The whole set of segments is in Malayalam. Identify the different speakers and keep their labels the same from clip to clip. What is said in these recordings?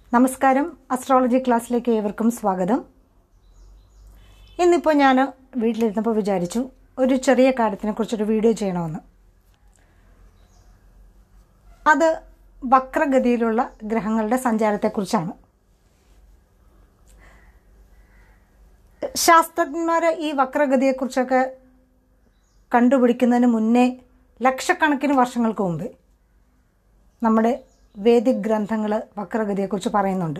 Speaker 1: നമസ്കാരം അസ്ട്രോളജി ക്ലാസ്സിലേക്ക് ഏവർക്കും സ്വാഗതം ഇന്നിപ്പോൾ ഞാൻ വീട്ടിലിരുന്നപ്പോൾ വിചാരിച്ചു ഒരു ചെറിയ കാര്യത്തിനെ കുറിച്ചൊരു വീഡിയോ ചെയ്യണമെന്ന് അത് വക്രഗതിയിലുള്ള ഗ്രഹങ്ങളുടെ സഞ്ചാരത്തെക്കുറിച്ചാണ് ശാസ്ത്രജ്ഞന്മാർ ഈ വക്രഗതിയെക്കുറിച്ചൊക്കെ കണ്ടുപിടിക്കുന്നതിന് മുന്നേ ലക്ഷക്കണക്കിന് വർഷങ്ങൾക്ക് മുമ്പേ നമ്മുടെ വേദിക് ഗ്രന്ഥങ്ങൾ വക്രഗതിയെക്കുറിച്ച് പറയുന്നുണ്ട്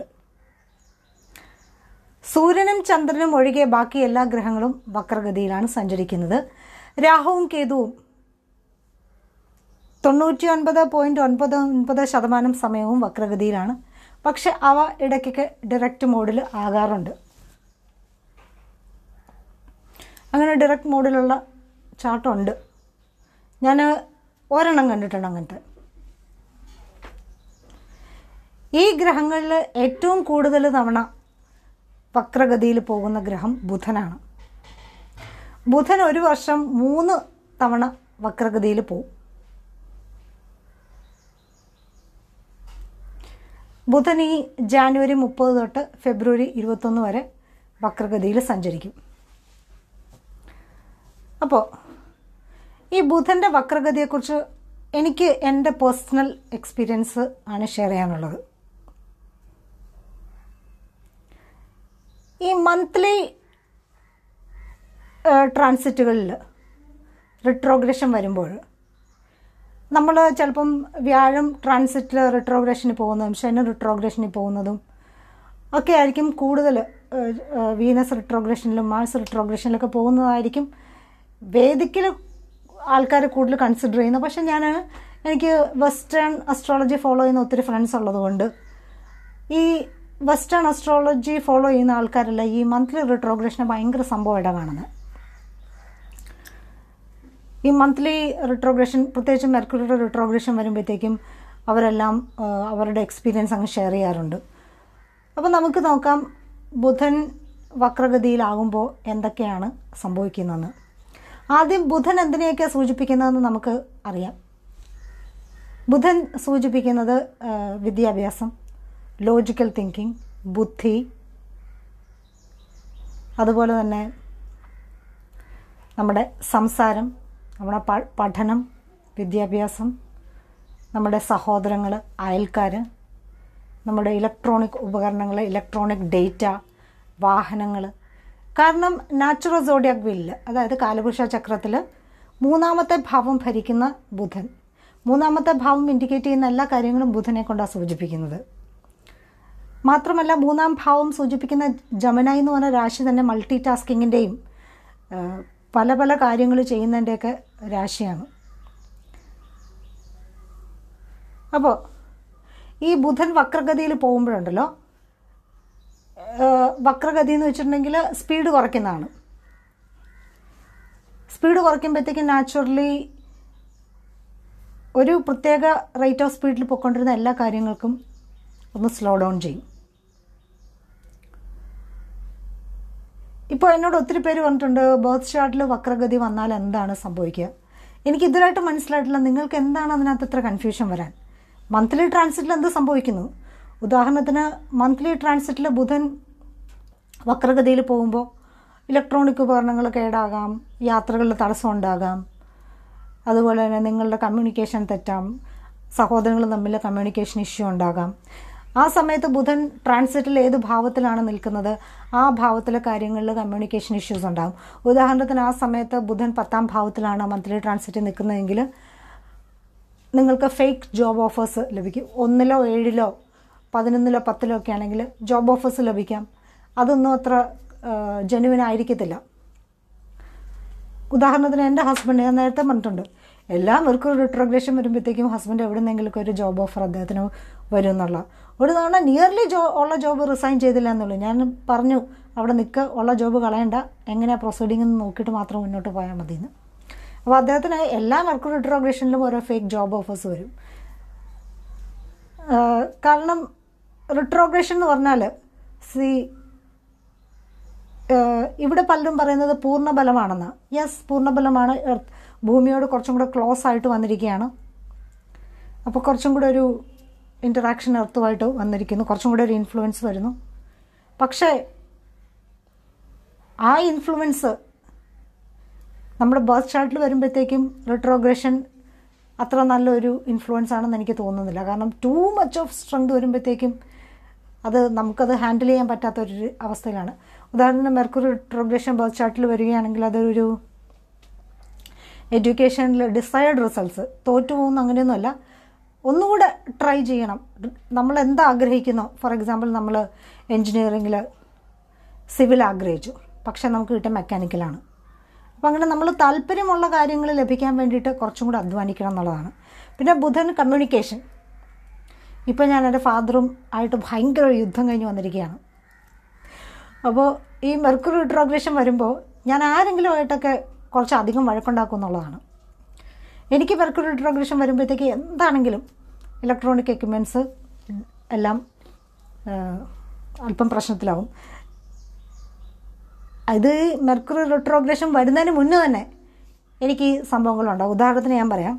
Speaker 1: സൂര്യനും ചന്ദ്രനും ഒഴികെ ബാക്കി എല്ലാ ഗ്രഹങ്ങളും വക്രഗതിയിലാണ് സഞ്ചരിക്കുന്നത് രാഹുവും കേതുവും തൊണ്ണൂറ്റി ഒൻപത് പോയിൻറ്റ് ഒൻപത് ഒൻപത് ശതമാനം സമയവും വക്രഗതിയിലാണ് പക്ഷെ അവ ഇടയ്ക്കൊക്കെ ഡയറക്റ്റ് മോഡിൽ ആകാറുണ്ട് അങ്ങനെ ഡയറക്റ്റ് മോഡിലുള്ള ചാർട്ടുണ്ട് ഞാൻ ഒരെണ്ണം കണ്ടിട്ടുണ്ട് അങ്ങനത്തെ ഈ ഗ്രഹങ്ങളിൽ ഏറ്റവും കൂടുതൽ തവണ വക്രഗതിയിൽ പോകുന്ന ഗ്രഹം ബുധനാണ് ബുധൻ ഒരു വർഷം മൂന്ന് തവണ വക്രഗതിയിൽ പോകും ബുധൻ ഈ ജാനുവരി മുപ്പത് തൊട്ട് ഫെബ്രുവരി ഇരുപത്തൊന്ന് വരെ വക്രഗതിയിൽ സഞ്ചരിക്കും അപ്പോൾ ഈ ബുധൻ്റെ വക്രഗതിയെക്കുറിച്ച് എനിക്ക് എൻ്റെ പേഴ്സണൽ എക്സ്പീരിയൻസ് ആണ് ഷെയർ ചെയ്യാനുള്ളത് ഈ മന്ത്ലി ട്രാൻസിറ്റുകളിൽ റിട്രോഗ്രഷൻ വരുമ്പോൾ നമ്മൾ ചിലപ്പം വ്യാഴം ട്രാൻസിറ്റിൽ റിട്രോഗ്രഷന് പോകുന്നതും ശനി റിട്രോഗ്രഷനിൽ പോകുന്നതും ഒക്കെ ആയിരിക്കും കൂടുതൽ വീനസ് റിട്രോഗ്രഷനിലും മാർസ് റിട്രോഗ്രഷനിലൊക്കെ പോകുന്നതായിരിക്കും വേദിക്കിൽ ആൾക്കാർ കൂടുതൽ കൺസിഡർ ചെയ്യുന്നത് പക്ഷെ ഞാൻ എനിക്ക് വെസ്റ്റേൺ അസ്ട്രോളജി ഫോളോ ചെയ്യുന്ന ഒത്തിരി ഫ്രണ്ട്സ് ഉള്ളതുകൊണ്ട് ഈ വെസ്റ്റേൺ അസ്ട്രോളജി ഫോളോ ചെയ്യുന്ന ആൾക്കാരല്ല ഈ മന്ത്ലി റിട്രോഗ്രഷനെ ഭയങ്കര സംഭവമായിട്ടാണ് കാണുന്നത് ഈ മന്ത്ലി റിട്രോഗ്രഷൻ പ്രത്യേകിച്ച് മെർക്കുറിയുടെ റിട്രോഗ്രഷൻ വരുമ്പോഴത്തേക്കും അവരെല്ലാം അവരുടെ എക്സ്പീരിയൻസ് അങ്ങ് ഷെയർ ചെയ്യാറുണ്ട് അപ്പോൾ നമുക്ക് നോക്കാം ബുധൻ വക്രഗതിയിലാകുമ്പോൾ എന്തൊക്കെയാണ് സംഭവിക്കുന്നതെന്ന് ആദ്യം ബുധൻ എന്തിനെയൊക്കെ സൂചിപ്പിക്കുന്നതെന്ന് നമുക്ക് അറിയാം ബുധൻ സൂചിപ്പിക്കുന്നത് വിദ്യാഭ്യാസം ലോജിക്കൽ തിങ്കിങ് ബുദ്ധി അതുപോലെ തന്നെ നമ്മുടെ സംസാരം നമ്മുടെ പഠനം വിദ്യാഭ്യാസം നമ്മുടെ സഹോദരങ്ങൾ അയൽക്കാർ നമ്മുടെ ഇലക്ട്രോണിക് ഉപകരണങ്ങൾ ഇലക്ട്രോണിക് ഡേറ്റ വാഹനങ്ങൾ കാരണം നാച്ചുറൽ സോഡിയാക് വില്ല് അതായത് കാലപുരുഷ ചക്രത്തിൽ മൂന്നാമത്തെ ഭാവം ഭരിക്കുന്ന ബുധൻ മൂന്നാമത്തെ ഭാവം ഇൻഡിക്കേറ്റ് ചെയ്യുന്ന എല്ലാ കാര്യങ്ങളും ബുധനെ കൊണ്ടാണ് സൂചിപ്പിക്കുന്നത് മാത്രമല്ല മൂന്നാം ഭാവം സൂചിപ്പിക്കുന്ന ജമനായി എന്ന് പറഞ്ഞ രാശി തന്നെ മൾട്ടി ടാസ്കിങ്ങിൻ്റെയും പല പല കാര്യങ്ങൾ ചെയ്യുന്നതിൻ്റെയൊക്കെ രാശിയാണ് അപ്പോൾ ഈ ബുധൻ വക്രഗതിയിൽ പോകുമ്പോഴുണ്ടല്ലോ വക്രഗതി എന്ന് വെച്ചിട്ടുണ്ടെങ്കിൽ സ്പീഡ് കുറയ്ക്കുന്നതാണ് സ്പീഡ് കുറയ്ക്കുമ്പോഴത്തേക്കും നാച്ചുറലി ഒരു പ്രത്യേക റേറ്റ് ഓഫ് സ്പീഡിൽ പോയിക്കൊണ്ടിരുന്ന എല്ലാ കാര്യങ്ങൾക്കും ഒന്ന് സ്ലോ ഡൗൺ ചെയ്യും ഇപ്പോൾ എന്നോട് ഒത്തിരി പേര് പറഞ്ഞിട്ടുണ്ട് ബർത്ത് ചാർട്ടിൽ വക്രഗതി വന്നാൽ എന്താണ് സംഭവിക്കുക എനിക്ക് ഇതുവരായിട്ട് മനസ്സിലായിട്ടില്ല നിങ്ങൾക്ക് എന്താണ് അതിനകത്ത് ഇത്ര കൺഫ്യൂഷൻ വരാൻ മന്ത്ലി ട്രാൻസിറ്റിൽ എന്ത് സംഭവിക്കുന്നു ഉദാഹരണത്തിന് മന്ത്ലി ട്രാൻസിറ്റിൽ ബുധൻ വക്രഗതിയിൽ പോകുമ്പോൾ ഇലക്ട്രോണിക് ഉപകരണങ്ങൾ കേടാകാം യാത്രകളിൽ തടസ്സം ഉണ്ടാകാം അതുപോലെ തന്നെ നിങ്ങളുടെ കമ്മ്യൂണിക്കേഷൻ തെറ്റാം സഹോദരങ്ങൾ തമ്മിൽ കമ്മ്യൂണിക്കേഷൻ ഇഷ്യൂ ഉണ്ടാകാം ആ സമയത്ത് ബുധൻ ട്രാൻസിറ്റിൽ ഏത് ഭാവത്തിലാണ് നിൽക്കുന്നത് ആ ഭാവത്തിലെ കാര്യങ്ങളിൽ കമ്മ്യൂണിക്കേഷൻ ഇഷ്യൂസ് ഉണ്ടാകും ഉദാഹരണത്തിന് ആ സമയത്ത് ബുധൻ പത്താം ഭാവത്തിലാണ് മന്ത്ലി ട്രാൻസിറ്റ് നിൽക്കുന്നതെങ്കിൽ നിങ്ങൾക്ക് ഫേക്ക് ജോബ് ഓഫേഴ്സ് ലഭിക്കും ഒന്നിലോ ഏഴിലോ പതിനൊന്നിലോ പത്തിലോ ഒക്കെ ആണെങ്കിൽ ജോബ് ഓഫേഴ്സ് ലഭിക്കാം അതൊന്നും അത്ര ജെനുവിൻ ആയിരിക്കത്തില്ല ഉദാഹരണത്തിന് എൻ്റെ ഹസ്ബൻഡ് ഞാൻ നേരത്തെ പറഞ്ഞിട്ടുണ്ട് എല്ലാവർക്കും ഒരു റിട്രോഗ്രേഷൻ വരുമ്പോഴത്തേക്കും ഹസ്ബൻഡ് എവിടെ നിന്നെങ്കിലുമൊക്കെ ഒരു ജോബ് ഓഫർ അദ്ദേഹത്തിന് വരും എന്നുള്ള ഒരു തവണ നിയർലി ജോ ഉള്ള ജോബ് റിസൈൻ ചെയ്തില്ല എന്നുള്ളൂ ഞാൻ പറഞ്ഞു അവിടെ നിൽക്കുക ഉള്ള ജോബ് കളയണ്ട എങ്ങനെയാണ് പ്രൊസീഡിംഗ് എന്ന് നോക്കിയിട്ട് മാത്രം മുന്നോട്ട് പോയാൽ മതി എന്ന് അപ്പോൾ അദ്ദേഹത്തിന് എല്ലാ മെർക്കുറി റിട്രോഗ്രേഷനിലും ഓരോ ഫേക്ക് ജോബ് ഓഫേഴ്സ് വരും കാരണം റിട്രോഗ്രേഷൻ എന്ന് പറഞ്ഞാൽ സി ഇവിടെ പലരും പറയുന്നത് പൂർണ്ണബലമാണെന്ന് യെസ് പൂർണ്ണബലമാണ് ഭൂമിയോട് കുറച്ചും കൂടെ ക്ലോസ് ആയിട്ട് വന്നിരിക്കുകയാണ് അപ്പോൾ കുറച്ചും കൂടെ ഒരു ഇൻറ്ററാക്ഷൻ എർത്തുമായിട്ട് വന്നിരിക്കുന്നു കുറച്ചും കൂടെ ഒരു ഇൻഫ്ലുവൻസ് വരുന്നു പക്ഷേ ആ ഇൻഫ്ലുവൻസ് നമ്മുടെ ബർത്ത് ചാർട്ടിൽ വരുമ്പോഴത്തേക്കും റിട്രോഗ്രഷൻ അത്ര നല്ലൊരു ഇൻഫ്ലുവൻസ് ആണെന്ന് എനിക്ക് തോന്നുന്നില്ല കാരണം ടൂ മച്ച് ഓഫ് സ്ട്രെങ്ത് വരുമ്പോഴത്തേക്കും അത് നമുക്കത് ഹാൻഡിൽ ചെയ്യാൻ പറ്റാത്തൊരു അവസ്ഥയിലാണ് ഉദാഹരണത്തിന് മെർക്കുറി റിട്രോഗ്രഷൻ ബർത്ത് ചാർട്ടിൽ വരികയാണെങ്കിൽ അതൊരു എഡ്യൂക്കേഷനിൽ ഡിസൈഡ് റിസൾട്ട്സ് തോറ്റു പോകുന്ന അങ്ങനെയൊന്നുമല്ല ഒന്നുകൂടെ ട്രൈ ചെയ്യണം നമ്മൾ എന്താ ആഗ്രഹിക്കുന്നോ ഫോർ എക്സാമ്പിൾ നമ്മൾ എൻജിനീയറിങ്ങിൽ സിവിൽ ആഗ്രഹിച്ചു പക്ഷേ നമുക്ക് കിട്ടിയ മെക്കാനിക്കലാണ് അപ്പോൾ അങ്ങനെ നമ്മൾ താല്പര്യമുള്ള കാര്യങ്ങൾ ലഭിക്കാൻ വേണ്ടിയിട്ട് കുറച്ചും കൂടെ അധ്വാനിക്കണം എന്നുള്ളതാണ് പിന്നെ ബുധൻ കമ്മ്യൂണിക്കേഷൻ ഇപ്പോൾ ഞാൻ എൻ്റെ ഫാദറും ആയിട്ട് ഭയങ്കര യുദ്ധം കഴിഞ്ഞ് വന്നിരിക്കുകയാണ് അപ്പോൾ ഈ മെർക്കുറി റിട്രോഗ്രേഷൻ വരുമ്പോൾ ഞാൻ ആരെങ്കിലുമായിട്ടൊക്കെ കുറച്ച് അധികം വഴക്കുണ്ടാക്കും എന്നുള്ളതാണ് എനിക്ക് മെർക്കുറി റിട്രോഗ്രേഷൻ വരുമ്പോഴത്തേക്ക് എന്താണെങ്കിലും ഇലക്ട്രോണിക് എക്യുപ്മെൻറ്റ്സ് എല്ലാം അല്പം പ്രശ്നത്തിലാവും ഇത് മെർക്കുറി റിട്രോഗ്രേഷൻ വരുന്നതിന് മുന്നേ തന്നെ എനിക്ക് ഈ സംഭവങ്ങളുണ്ടാവും ഉദാഹരണത്തിന് ഞാൻ പറയാം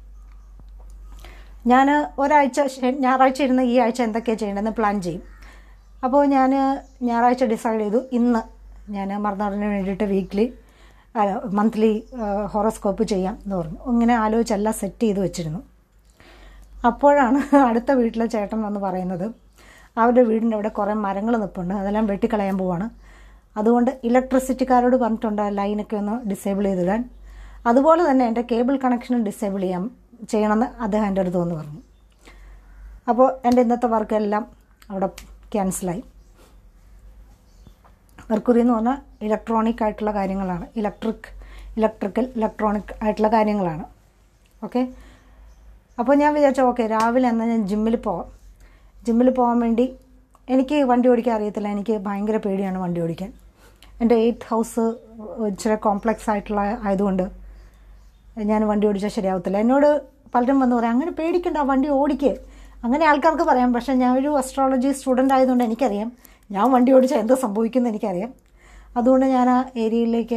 Speaker 1: ഞാൻ ഒരാഴ്ച ഞായറാഴ്ച ഇരുന്ന് ഈ ആഴ്ച എന്തൊക്കെയാണ് ചെയ്യേണ്ടതെന്ന് പ്ലാൻ ചെയ്യും അപ്പോൾ ഞാൻ ഞായറാഴ്ച ഡിസൈഡ് ചെയ്തു ഇന്ന് ഞാൻ മറന്നാടിന് വേണ്ടിയിട്ട് വീക്ക്ലി മന്ത്ലി ഹോറോസ്കോപ്പ് ചെയ്യാം എന്ന് പറഞ്ഞു ഇങ്ങനെ ആലോചിച്ചെല്ലാം സെറ്റ് ചെയ്ത് വെച്ചിരുന്നു അപ്പോഴാണ് അടുത്ത വീട്ടിലെ ചേട്ടൻ വന്ന് പറയുന്നത് അവരുടെ വീടിൻ്റെ അവിടെ കുറേ മരങ്ങൾ നിൽപ്പുണ്ട് അതെല്ലാം വെട്ടിക്കളയാൻ പോവാണ് അതുകൊണ്ട് ഇലക്ട്രിസിറ്റിക്കാരോട് പറഞ്ഞിട്ടുണ്ട് ലൈനൊക്കെ ഒന്ന് ഡിസേബിൾ ചെയ്തിടാൻ അതുപോലെ തന്നെ എൻ്റെ കേബിൾ കണക്ഷൻ ഡിസേബിൾ ചെയ്യാൻ ചെയ്യണമെന്ന് അദ്ദേഹം എൻ്റെ അടുത്ത് വന്ന് പറഞ്ഞു അപ്പോൾ എൻ്റെ ഇന്നത്തെ വർക്കെല്ലാം അവിടെ ക്യാൻസലായി മെർക്കുറി എന്ന് പറഞ്ഞാൽ ഇലക്ട്രോണിക് ആയിട്ടുള്ള കാര്യങ്ങളാണ് ഇലക്ട്രിക് ഇലക്ട്രിക്കൽ ഇലക്ട്രോണിക് ആയിട്ടുള്ള കാര്യങ്ങളാണ് ഓക്കെ അപ്പോൾ ഞാൻ വിചാരിച്ചു ഓക്കെ രാവിലെ എന്നാൽ ഞാൻ ജിമ്മിൽ പോവാം ജിമ്മിൽ പോകാൻ വേണ്ടി എനിക്ക് വണ്ടി ഓടിക്കാൻ അറിയത്തില്ല എനിക്ക് ഭയങ്കര പേടിയാണ് വണ്ടി ഓടിക്കാൻ എൻ്റെ എയ്ത്ത് ഹൗസ് ഇച്ചിരി കോംപ്ലക്സ് ആയിട്ടുള്ള ആയതുകൊണ്ട് ഞാൻ വണ്ടി ഓടിച്ചാൽ ശരിയാവത്തില്ല എന്നോട് പലരും വന്ന് പറയാം അങ്ങനെ പേടിക്കണ്ട വണ്ടി ഓടിക്ക് അങ്ങനെ ആൾക്കാർക്ക് പറയാം പക്ഷേ ഞാൻ ഒരു അസ്ട്രോളജി സ്റ്റുഡൻ്റ് ആയതുകൊണ്ട് എനിക്കറിയാം ഞാൻ വണ്ടി ഓടിച്ചാൽ എന്ത് സംഭവിക്കുമെന്ന് എനിക്കറിയാം അതുകൊണ്ട് ഞാൻ ആ ഏരിയയിലേക്ക്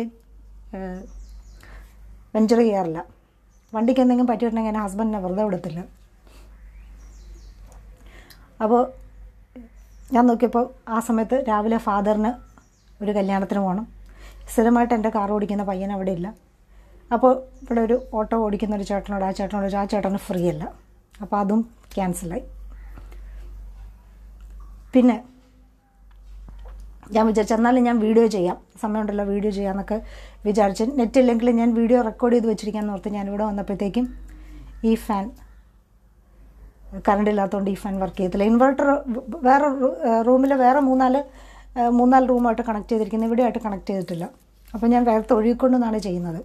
Speaker 1: വെഞ്ചർ ചെയ്യാറില്ല വണ്ടിക്ക് എന്തെങ്കിലും പറ്റിയിട്ടുണ്ടെങ്കിൽ എൻ്റെ ഹസ്ബൻഡിനെ വെറുതെ വിടത്തില്ല അപ്പോൾ ഞാൻ നോക്കിയപ്പോൾ ആ സമയത്ത് രാവിലെ ഫാദറിന് ഒരു കല്യാണത്തിന് പോകണം സ്ഥിരമായിട്ട് എൻ്റെ കാർ ഓടിക്കുന്ന പയ്യൻ അവിടെ ഇല്ല അപ്പോൾ ഇവിടെ ഒരു ഓട്ടോ ഓടിക്കുന്ന ഒരു ചേട്ടനോട് ആ ചേട്ടനോട് ആ ചേട്ടന് ഫ്രീ അല്ല അപ്പോൾ അതും ക്യാൻസലായി പിന്നെ ഞാൻ വിചാരിച്ചു എന്നാലും ഞാൻ വീഡിയോ ചെയ്യാം സമയമുണ്ടല്ലോ വീഡിയോ ചെയ്യാമെന്നൊക്കെ വിചാരിച്ച് നെറ്റില്ലെങ്കിൽ ഞാൻ വീഡിയോ റെക്കോർഡ് ചെയ്ത് വെച്ചിരിക്കാമെന്ന് ഓർത്ത് ഞാനിവിടെ വന്നപ്പോഴത്തേക്കും ഈ ഫാൻ കറണ്ട് ഇല്ലാത്തതുകൊണ്ട് ഈ ഫാൻ വർക്ക് ചെയ്യത്തില്ല ഇൻവെർട്ടർ വേറെ റൂമിൽ വേറെ മൂന്നാല് മൂന്നാല് റൂമായിട്ട് കണക്ട് ചെയ്തിരിക്കുന്നത് ഇവിടെയായിട്ട് കണക്ട് ചെയ്തിട്ടില്ല അപ്പോൾ ഞാൻ വേറെ ഒഴുകിക്കൊണ്ടെന്നാണ് ചെയ്യുന്നത്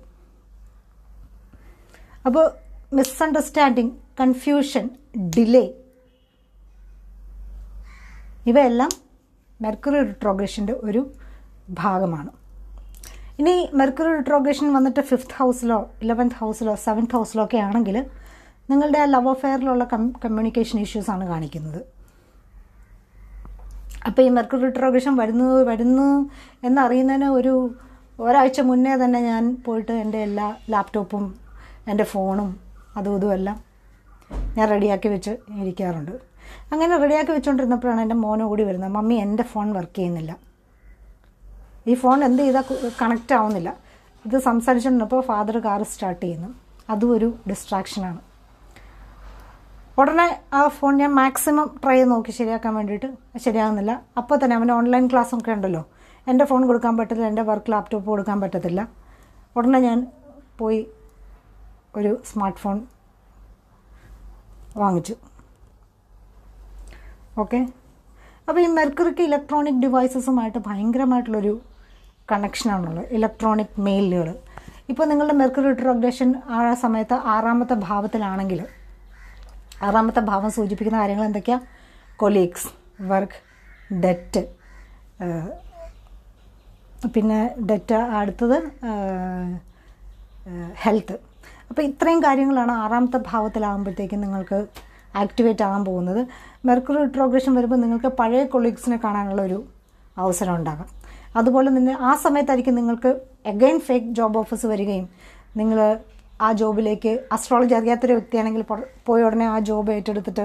Speaker 1: അപ്പോൾ മിസ്അണ്ടർസ്റ്റാൻഡിങ് കൺഫ്യൂഷൻ ഡിലേ ഇവയെല്ലാം മെർക്കുറി റിട്രോഗ്രേഷൻ്റെ ഒരു ഭാഗമാണ് ഇനി മെർക്കുറി റിട്രോഗ്രേഷൻ വന്നിട്ട് ഫിഫ്ത്ത് ഹൗസിലോ ഇലവൻത്ത് ഹൗസിലോ സെവൻത്ത് ഹൗസിലോ ഒക്കെ ആണെങ്കിൽ നിങ്ങളുടെ ആ ലവ് അഫെയറിലുള്ള കം കമ്മ്യൂണിക്കേഷൻ ഇഷ്യൂസാണ് കാണിക്കുന്നത് അപ്പോൾ ഈ മെർക്കുറി റിട്രോഗ്രേഷൻ വരുന്നു വരുന്നു എന്നറിയുന്നതിന് ഒരു ഒരാഴ്ച മുന്നേ തന്നെ ഞാൻ പോയിട്ട് എൻ്റെ എല്ലാ ലാപ്ടോപ്പും എൻ്റെ ഫോണും അതും ഇതും എല്ലാം ഞാൻ റെഡിയാക്കി വെച്ച് ഇരിക്കാറുണ്ട് അങ്ങനെ റെഡിയാക്കി വെച്ചുകൊണ്ടിരുന്നപ്പോഴാണ് എൻ്റെ മോൻ ഓടി വരുന്നത് മമ്മി എൻ്റെ ഫോൺ വർക്ക് ചെയ്യുന്നില്ല ഈ ഫോൺ എന്ത് ചെയ്താൽ കണക്റ്റ് ആവുന്നില്ല ഇത് സംസാരിച്ചുകൊണ്ടിരുന്നപ്പോൾ ഫാദർ കാർ സ്റ്റാർട്ട് ചെയ്യുന്നു അതും ഒരു ഡിസ്ട്രാക്ഷനാണ് ഉടനെ ആ ഫോൺ ഞാൻ മാക്സിമം ട്രൈ ചെയ്ത് നോക്കി ശരിയാക്കാൻ വേണ്ടിയിട്ട് ശരിയാകുന്നില്ല അപ്പോൾ തന്നെ അവന് ഓൺലൈൻ ക്ലാസ്സൊക്കെ ഉണ്ടല്ലോ എൻ്റെ ഫോൺ കൊടുക്കാൻ പറ്റത്തില്ല എൻ്റെ വർക്ക് ലാപ്ടോപ്പ് കൊടുക്കാൻ പറ്റത്തില്ല ഉടനെ ഞാൻ പോയി ഒരു സ്മാർട്ട് ഫോൺ വാങ്ങിച്ചു ഓക്കെ അപ്പോൾ ഈ മെർക്കുറിക്ക് ഇലക്ട്രോണിക് ഡിവൈസസുമായിട്ട് ഭയങ്കരമായിട്ടുള്ളൊരു കണക്ഷനാണുള്ളത് ഇലക്ട്രോണിക് മെയിലുകൾ ഇപ്പോൾ നിങ്ങളുടെ മെർക്കുറി റിട്രോഗ്രേഷൻ ആ സമയത്ത് ആറാമത്തെ ഭാവത്തിലാണെങ്കിൽ ആറാമത്തെ ഭാവം സൂചിപ്പിക്കുന്ന കാര്യങ്ങൾ എന്തൊക്കെയാണ് കൊലീഗ്സ് വർക്ക് ഡെറ്റ് പിന്നെ ഡെറ്റ് അടുത്തത് ഹെൽത്ത് അപ്പോൾ ഇത്രയും കാര്യങ്ങളാണ് ആറാമത്തെ ഭാവത്തിലാകുമ്പോഴത്തേക്കും നിങ്ങൾക്ക് ആക്ടിവേറ്റ് ആകാൻ പോകുന്നത് മെർക്കുറി റിട്രോഗ്രേഷൻ വരുമ്പോൾ നിങ്ങൾക്ക് പഴയ കൊളീഗ്സിനെ കാണാനുള്ള ഒരു അവസരം ഉണ്ടാകാം അതുപോലെ തന്നെ ആ സമയത്തായിരിക്കും നിങ്ങൾക്ക് എഗൈൻ ഫേക്ക് ജോബ് ഓഫേഴ്സ് വരികയും നിങ്ങൾ ആ ജോബിലേക്ക് അസ്ട്രോളജി അറിയാത്തൊരു വ്യക്തിയാണെങ്കിൽ പോയ ഉടനെ ആ ജോബ് ഏറ്റെടുത്തിട്ട്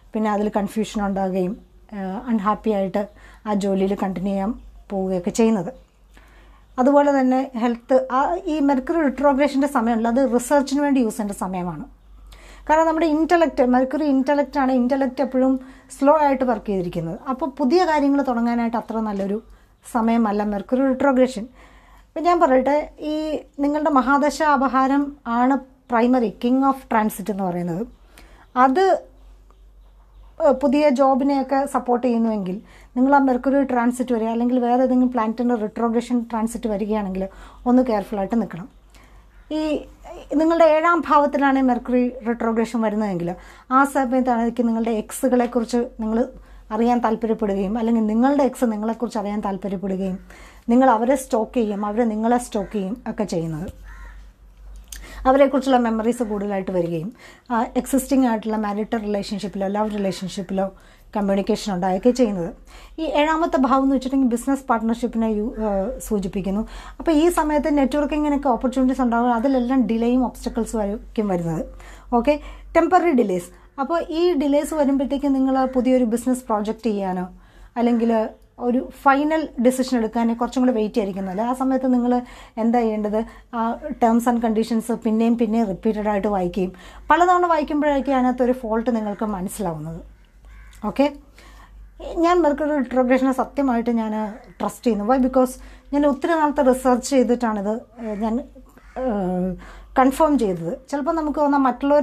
Speaker 1: പിന്നെ അതിൽ കൺഫ്യൂഷൻ ഉണ്ടാകുകയും അൺഹാപ്പി ആയിട്ട് ആ ജോലിയിൽ കണ്ടിന്യൂ ചെയ്യാൻ പോവുകയൊക്കെ ചെയ്യുന്നത് അതുപോലെ തന്നെ ഹെൽത്ത് ആ ഈ മെർക്കുറി റിട്രോഗ്രേഷൻ്റെ സമയമുള്ള അത് റിസർച്ചിന് വേണ്ടി യൂസ് ചെയ്യേണ്ട സമയമാണ് കാരണം നമ്മുടെ ഇൻ്റലക്റ്റ് മെർക്കുറി ഇൻ്റലക്റ്റ് ആണ് ഇൻ്റലക്റ്റ് എപ്പോഴും സ്ലോ ആയിട്ട് വർക്ക് ചെയ്തിരിക്കുന്നത് അപ്പോൾ പുതിയ കാര്യങ്ങൾ തുടങ്ങാനായിട്ട് അത്ര നല്ലൊരു സമയമല്ല മെർക്കുറി റിട്രോഗ്രേഷൻ ഇപ്പം ഞാൻ പറയട്ടെ ഈ നിങ്ങളുടെ മഹാദശ അപഹാരം ആണ് പ്രൈമറി കിങ് ഓഫ് ട്രാൻസിറ്റ് എന്ന് പറയുന്നത് അത് ഏഹ് പുതിയ ജോബിനെയൊക്കെ സപ്പോർട്ട് ചെയ്യുന്നുവെങ്കിൽ നിങ്ങൾ ആ മെർക്കുറി ട്രാൻസിറ്റ് വരിക അല്ലെങ്കിൽ വേറെ ഏതെങ്കിലും പ്ലാനറ്റിൻ്റെ റിട്രോഗ്രേഷൻ ട്രാൻസിറ്റ് വരികയാണെങ്കിൽ ഒന്ന് കെയർഫുള്ളായിട്ട് നിൽക്കണം ഈ നിങ്ങളുടെ ഏഴാം ഭാവത്തിലാണ് മെർക്കുറി റിട്രോഗ്രേഷൻ വരുന്നതെങ്കിൽ ആ സമയത്താണെങ്കിൽ നിങ്ങളുടെ എക്സുകളെ കുറിച്ച് നിങ്ങൾ അറിയാൻ താല്പര്യപ്പെടുകയും അല്ലെങ്കിൽ നിങ്ങളുടെ എക്സ് നിങ്ങളെക്കുറിച്ച് അറിയാൻ താല്പര്യപ്പെടുകയും നിങ്ങൾ അവരെ സ്റ്റോക്ക് ചെയ്യും അവരെ നിങ്ങളെ സ്റ്റോക്ക് ചെയ്യും ഒക്കെ ചെയ്യുന്നത് അവരെക്കുറിച്ചുള്ള മെമ്മറീസ് കൂടുതലായിട്ട് വരികയും എക്സിസ്റ്റിംഗ് ആയിട്ടുള്ള മാരിറ്റൽ റിലേഷൻഷിപ്പിലോ ലവ് റിലേഷൻഷിപ്പിലോ കമ്മ്യൂണിക്കേഷൻ ഉണ്ടായൊക്കെ ചെയ്യുന്നത് ഈ ഏഴാമത്തെ ഭാവം എന്ന് വെച്ചിട്ടുണ്ടെങ്കിൽ ബിസിനസ് പാർട്ട്ണർഷിപ്പിനെ യു- ഏഹ് സൂചിപ്പിക്കുന്നു അപ്പോൾ ഈ സമയത്ത് നെറ്റ്വർക്കിങ്ങിനൊക്കെ ഓപ്പർച്യൂണിറ്റീസ് ഉണ്ടാകും അതിലെല്ലാം ഡിലേയും ഒബ്സ്റ്റക്കിൾസും ആയിരിക്കും വരുന്നത് ഓക്കെ ടെമ്പററി ഡിലേസ് അപ്പോൾ ഈ ഡിലേസ് വരുമ്പോഴത്തേക്കും നിങ്ങൾ പുതിയൊരു ബിസിനസ് പ്രോജക്റ്റ് ചെയ്യാനോ അല്ലെങ്കിൽ ഒരു ഫൈനൽ ഡിസിഷൻ എടുക്കാൻ കുറച്ചും കൂടെ വെയിറ്റ് ആയിരിക്കുന്നല്ലോ ആ സമയത്ത് നിങ്ങൾ എന്താ ചെയ്യേണ്ടത് ആ ടേംസ് ആൻഡ് കണ്ടീഷൻസ് പിന്നെയും പിന്നെയും റിപ്പീറ്റഡ് ആയിട്ട് വായിക്കുകയും പലതവണ വായിക്കുമ്പോഴായിരിക്കും അതിനകത്തൊരു ഫോൾട്ട് നിങ്ങൾക്ക് മനസ്സിലാവുന്നത് ഓക്കെ ഞാൻ മെർക്കുറി റിട്രോഗ്രേഷനെ സത്യമായിട്ട് ഞാൻ ട്രസ്റ്റ് ചെയ്യുന്നു വൈ ബിക്കോസ് ഞാൻ ഒത്തിരി നാളത്തെ റിസർച്ച് ചെയ്തിട്ടാണിത് ഏഹ്, ഞാൻ കൺഫേം ചെയ്തത് ചിലപ്പോൾ നമുക്ക് തോന്നാം മറ്റുള്ളവർ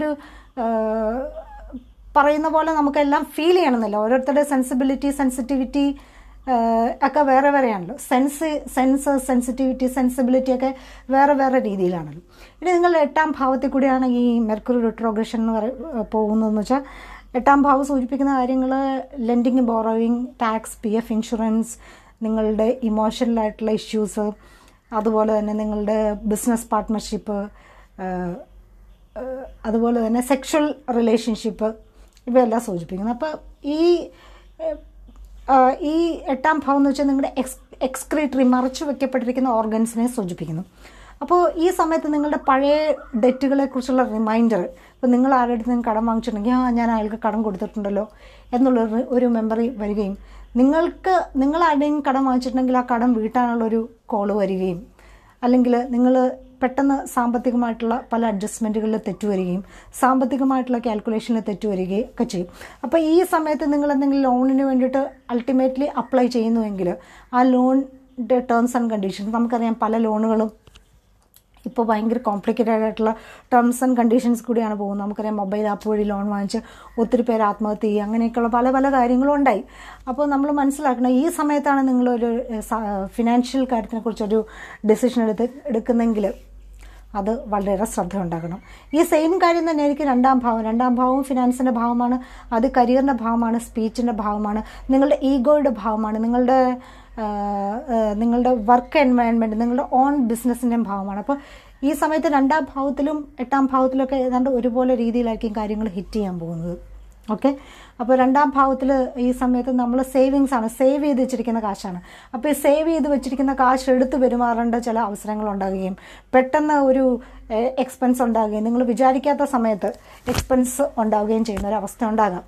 Speaker 1: പറയുന്ന പോലെ നമുക്കെല്ലാം ഫീൽ ചെയ്യണമെന്നില്ല ഓരോരുത്തരുടെ സെൻസിബിലിറ്റി സെൻസിറ്റിവിറ്റി ഒക്കെ വേറെ വേറെയാണല്ലോ സെൻസ് സെൻസ് സെൻസിറ്റിവിറ്റി സെൻസിബിലിറ്റി ഒക്കെ വേറെ വേറെ രീതിയിലാണല്ലോ ഇനി നിങ്ങൾ എട്ടാം ഭാവത്തിൽ കൂടിയാണ് ഈ മെർക്കുറി റിട്രോഗ്രേഷൻ എന്ന് പറ പോകുന്നതെന്ന് വെച്ചാൽ എട്ടാം ഭാവം സൂചിപ്പിക്കുന്ന കാര്യങ്ങൾ lending borrowing tax P F insurance നിങ്ങളുടെ ഇമോഷണലായിട്ടുള്ള ഇഷ്യൂസ് അതുപോലെ തന്നെ നിങ്ങളുടെ ബിസിനസ് പാർട്ട്ണർഷിപ്പ് അതുപോലെ തന്നെ സെക്ഷൽ റിലേഷൻഷിപ്പ് ഇവയെല്ലാം സൂചിപ്പിക്കുന്നു അപ്പോൾ ഈ ഏഹ്, ആ, ഈ എട്ടാം ഭാവം എന്ന് വെച്ചാൽ നിങ്ങളുടെ എക്സ് എക്സ്ക്രീറ്ററി മറച്ചു വെക്കപ്പെട്ടിരിക്കുന്ന ഓർഗൻസിനെ സൂചിപ്പിക്കുന്നു അപ്പോൾ ഈ സമയത്ത് നിങ്ങളുടെ പഴയ ഡെറ്റുകളെ കുറിച്ചുള്ള റിമൈൻഡർ ഇപ്പോൾ നിങ്ങൾ ആരുടെ അടുത്ത് നിന്ന് കടം വാങ്ങിച്ചിട്ടുണ്ടെങ്കിൽ ആ ഞാൻ അയാൾക്ക് കടം കൊടുത്തിട്ടുണ്ടല്ലോ എന്നുള്ളൊരു ഒരു മെമ്മറി വരികയും നിങ്ങൾക്ക് നിങ്ങൾ ആരുടെയും കടം വാങ്ങിച്ചിട്ടുണ്ടെങ്കിൽ ആ കടം വീട്ടാനുള്ളൊരു കോള് വരികയും അല്ലെങ്കിൽ നിങ്ങൾ പെട്ടെന്ന് സാമ്പത്തികമായിട്ടുള്ള പല അഡ്ജസ്റ്റ്മെൻറ്റുകളിൽ തെറ്റുവരികയും സാമ്പത്തികമായിട്ടുള്ള കാൽക്കുലേഷനിൽ തെറ്റുവരികയും ഒക്കെ ചെയ്യും അപ്പോൾ ഈ സമയത്ത് നിങ്ങൾ എന്തെങ്കിലും ലോണിന് വേണ്ടിയിട്ട് അൾട്ടിമേറ്റ്ലി അപ്ലൈ ചെയ്യുന്നുവെങ്കിൽ ആ ലോണിൻ്റെ ടേംസ് ആൻഡ് കണ്ടീഷൻസ് നമുക്കറിയാം പല ലോണുകളും ഇപ്പോൾ ഭയങ്കര കോംപ്ലിക്കേറ്റഡ് ആയിട്ടുള്ള ടേംസ് ആൻഡ് കണ്ടീഷൻസ് കൂടിയാണ് പോകുന്നത് നമുക്കറിയാം മൊബൈൽ ആപ്പ് വഴി ലോൺ വാങ്ങിച്ച് ഒത്തിരി പേര് ആത്മഹത്യ ചെയ്യുക അങ്ങനെയൊക്കെയുള്ള പല പല കാര്യങ്ങളും ഉണ്ടായി അപ്പോൾ നമ്മൾ മനസ്സിലാക്കണം ഈ സമയത്താണ് നിങ്ങളൊരു ഫിനാൻഷ്യൽ കാര്യത്തിനെക്കുറിച്ചൊരു ഡെസിഷൻ എടുത്ത് എടുക്കുന്നെങ്കിൽ അത് വളരെയേറെ ശ്രദ്ധ ഉണ്ടാക്കണം ഈ സെയിം കാര്യം തന്നെയായിരിക്കും രണ്ടാം ഭാവം രണ്ടാം ഭാവവും ഫിനാൻസിൻ്റെ ഭാവമാണ് അത് കരിയറിൻ്റെ ഭാവമാണ് സ്പീച്ചിൻ്റെ ഭാവമാണ് നിങ്ങളുടെ ഈഗോയുടെ ഭാവമാണ് നിങ്ങളുടെ ആ, ആ, നിങ്ങളുടെ വർക്ക് എൻവയൺമെൻറ്റ് നിങ്ങളുടെ ഓൺ ബിസിനസ്സിൻ്റെയും ഭാവമാണ് അപ്പോൾ ഈ സമയത്ത് രണ്ടാം ഭാവത്തിലും എട്ടാം ഭാവത്തിലൊക്കെ ഏതാണ്ട് ഒരുപോലെ രീതിയിലായിരിക്കും കാര്യങ്ങൾ ഹിറ്റ് ചെയ്യാൻ പോകുന്നത് ഓക്കെ അപ്പോൾ രണ്ടാം ഭാവത്തിൽ ഈ സമയത്ത് നമ്മൾ സേവിങ്സ് ആണ് സേവ് ചെയ്ത് വെച്ചിരിക്കുന്ന കാശാണ് അപ്പോൾ ഈ സേവ് ചെയ്ത് വെച്ചിരിക്കുന്ന കാശ് എടുത്ത് പെരുമാറേണ്ട ചില അവസരങ്ങൾ ഉണ്ടാകുകയും പെട്ടെന്ന് ഒരു എക്സ്പെൻസ് ഉണ്ടാകുകയും നിങ്ങൾ വിചാരിക്കാത്ത സമയത്ത് എക്സ്പെൻസ് ഉണ്ടാവുകയും ചെയ്യുന്ന ഒരു അവസ്ഥ ഉണ്ടാകാം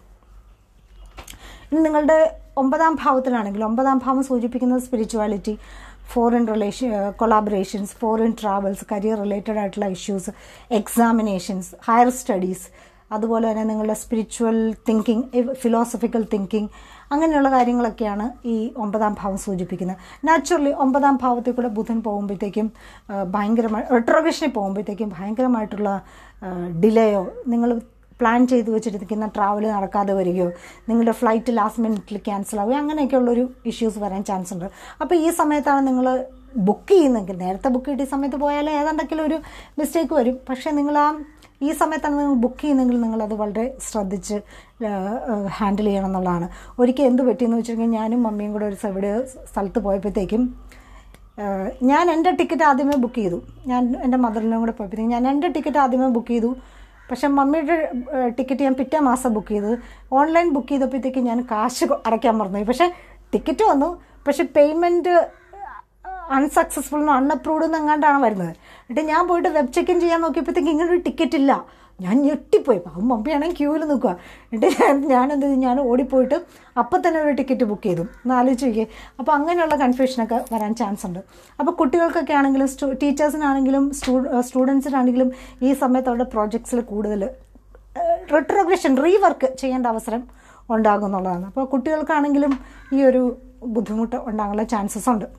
Speaker 1: ഇനി നിങ്ങളുടെ ഒമ്പതാം ഭാവത്തിലാണെങ്കിൽ ഒമ്പതാം ഭാവം സൂചിപ്പിക്കുന്നത് spirituality foreign relation collaborations foreign travels career related ആയിട്ടുള്ള ഇഷ്യൂസ് എക്സാമിനേഷൻസ് ഹയർ സ്റ്റഡീസ് അതുപോലെ തന്നെ നിങ്ങളുടെ സ്പിരിച്വൽ തിങ്കിങ് ഫിലോസഫിക്കൽ തിങ്കിങ് അങ്ങനെയുള്ള കാര്യങ്ങളൊക്കെയാണ് ഈ ഒമ്പതാം ഭാവം സൂചിപ്പിക്കുന്നത് നാച്ചുറലി ഒമ്പതാം ഭാവത്തിൽ കൂടെ ബുധൻ പോകുമ്പോഴത്തേക്കും ആ, ഭയങ്കരമായി റിട്രോഗേഷനിൽ പോകുമ്പോഴത്തേക്കും ഭയങ്കരമായിട്ടുള്ള ഡിലേയോ നിങ്ങൾ പ്ലാൻ ചെയ്ത് വെച്ചിരിക്കുന്ന ട്രാവൽ നടക്കാതെ വരികയോ നിങ്ങളുടെ ഫ്ലൈറ്റ് ലാസ്റ്റ് മിനിറ്റിൽ ക്യാൻസൽ ആവുകയോ അങ്ങനെയൊക്കെയുള്ളൊരു ഇഷ്യൂസ് വരാൻ ചാൻസ് ഉണ്ട് അപ്പോൾ ഈ സമയത്താണ് നിങ്ങൾ ബുക്ക് ചെയ്യുന്നെങ്കിൽ നേരത്തെ ബുക്ക് ചെയ്ത ഈ സമയത്ത് പോയാൽ ഏതാണ്ടെങ്കിലും ഒരു മിസ്റ്റേക്ക് വരും പക്ഷേ നിങ്ങൾ ആ ഈ സമയത്താണ് നിങ്ങൾ ബുക്ക് ചെയ്യുന്നെങ്കിൽ നിങ്ങളത് വളരെ ശ്രദ്ധിച്ച് ഹാൻഡിൽ ചെയ്യണം എന്നുള്ളതാണ് ഒരിക്കൽ എന്ത് പറ്റിയെന്ന് വെച്ചിട്ടുണ്ടെങ്കിൽ ഞാനും മമ്മിയും കൂടെ ഒരു എവിടെ സ്ഥലത്ത് പോയപ്പോഴത്തേക്കും ഏഹ് ഞാൻ എൻ്റെ ടിക്കറ്റ് ആദ്യമേ ബുക്ക് ചെയ്തു ഞാൻ എൻ്റെ മദറിനും കൂടെ പോയപ്പോഴത്തേക്കും ഞാൻ എൻ്റെ ടിക്കറ്റ് ആദ്യമേ ബുക്ക് ചെയ്തു പക്ഷെ മമ്മിയുടെ ടിക്കറ്റ് ഞാൻ പിറ്റേ മാസം ബുക്ക് ചെയ്തത് ഓൺലൈൻ ബുക്ക് ചെയ്തപ്പോഴത്തേക്കും ഞാൻ കാശ് കൊ- അടയ്ക്കാൻ മറന്നുപോയി പക്ഷേ ടിക്കറ്റ് വന്നു പക്ഷെ പേയ്മെൻറ്റ് അൺസക്സസ്ഫുൾ അൺഅപ്രൂവ്ഡ് എന്നെങ്ങാണ്ടാണ് വരുന്നത് എന്നിട്ട് ഞാൻ പോയിട്ട് വെബ് ചെക്ക് ഇൻ ചെയ്യാൻ നോക്കിയപ്പോഴത്തേക്ക് ഇങ്ങനൊരു ടിക്കറ്റ് ഇല്ല ഞാൻ ഞെട്ടിപ്പോയി അപ്പം മമ്മിയാണെങ്കിൽ ക്യൂവിൽ നിൽക്കുക എന്നിട്ട് ഞാൻ ഞാനെന്ത് ചെയ്തു ഞാൻ ഓടിപ്പോയിട്ട് അപ്പം തന്നെ ഒരു ടിക്കറ്റ് ബുക്ക് ചെയ്തു ഒന്ന് ആലോചിച്ച് നോക്കിയേ അപ്പോൾ അങ്ങനെയുള്ള കൺഫ്യൂഷനൊക്കെ വരാൻ ചാൻസ് ഉണ്ട് അപ്പോൾ കുട്ടികൾക്കൊക്കെ ആണെങ്കിലും സ്റ്റു ടീച്ചേഴ്സിനാണെങ്കിലും സ്റ്റൂ സ്റ്റുഡൻസിനാണെങ്കിലും ഈ സമയത്ത് അവരുടെ പ്രോജക്ട്സിൽ കൂടുതൽ റിട്രോഗ്രഷൻ റീവർക്ക് ചെയ്യേണ്ട അവസരം ഉണ്ടാകും എന്നുള്ളതാണ് അപ്പോൾ കുട്ടികൾക്കാണെങ്കിലും ഈ ഒരു ബുദ്ധിമുട്ട് ഉണ്ടാകാനുള്ള ചാൻസസ് ഉണ്ട്